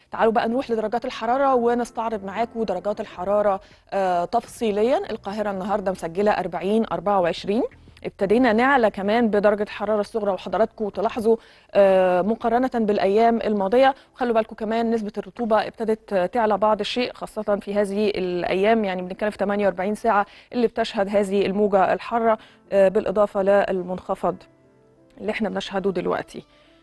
تعالوا بقى نروح لدرجات الحرارة ونستعرض معاكم درجات الحرارة آه، تفصيليا القاهرة النهاردة مسجلة 40 24 ابتدينا نعلى كمان بدرجة الحرارة الصغرى وحضراتكم تلاحظوا آه، مقارنة بالأيام الماضية وخلوا بالكم كمان نسبة الرطوبة ابتدت آه، تعلى بعض الشيء خاصة في هذه الأيام يعني بنتكلم في 48 ساعة اللي بتشهد هذه الموجة الحارة آه، بالإضافة للمنخفض اللي احنا بنشهده دلوقتي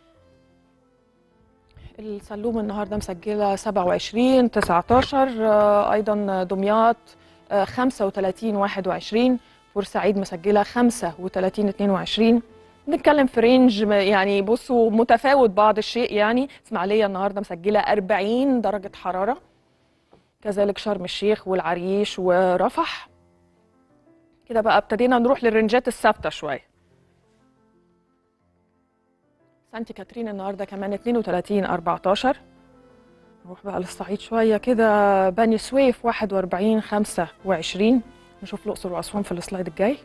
السلوم النهارده مسجله 27 19 آه، ايضا دمياط آه، 35 21 بورسعيد مسجله 35 22 بنتكلم في رينج م- يعني بصوا متفاوت بعض الشيء يعني اسماعيليه النهارده مسجله 40 درجه حراره كذلك شرم الشيخ والعريش ورفح كده بقى ابتدينا نروح للرنجات الثابته شويه سانتي كاترين النهارده كمان 32 14 نروح بقى للصعيد شويه كده بني سويف 41 25 نشوف الاقصر واسوان في السلايد الجاي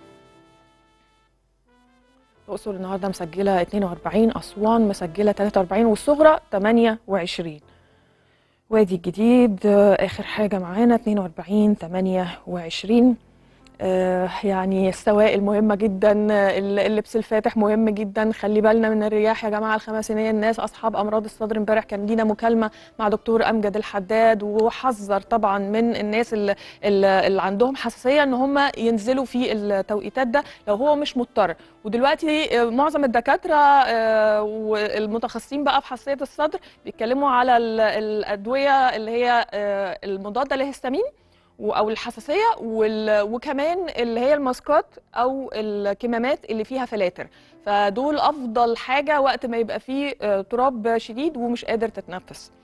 الاقصر النهارده مسجله 42 اسوان مسجله 43 والصغرى 28 وادي الجديد آه، اخر حاجه معانا 42 28 آه، يعني السوائل مهمة جدا آه، اللبس الفاتح مهم جدا خلي بالنا من الرياح يا جماعة الخماسينية الناس أصحاب أمراض الصدر امبارح كان لينا مكالمة مع دكتور أمجد الحداد وحذر طبعا من الناس اللي, اللي عندهم حساسية إن هم ينزلوا في التوقيتات ده لو هو مش مضطر ودلوقتي آه، معظم الدكاترة آه، والمتخصصين بقى في حساسية الصدر بيتكلموا على ال- الأدوية اللي هي آه، المضادة للهستامين و- او الحساسيه وال... وكمان اللي هي الماسكات او الكمامات اللي فيها فلاتر فدول افضل حاجه وقت ما يبقى فيه آه، تراب شديد ومش قادر تتنفس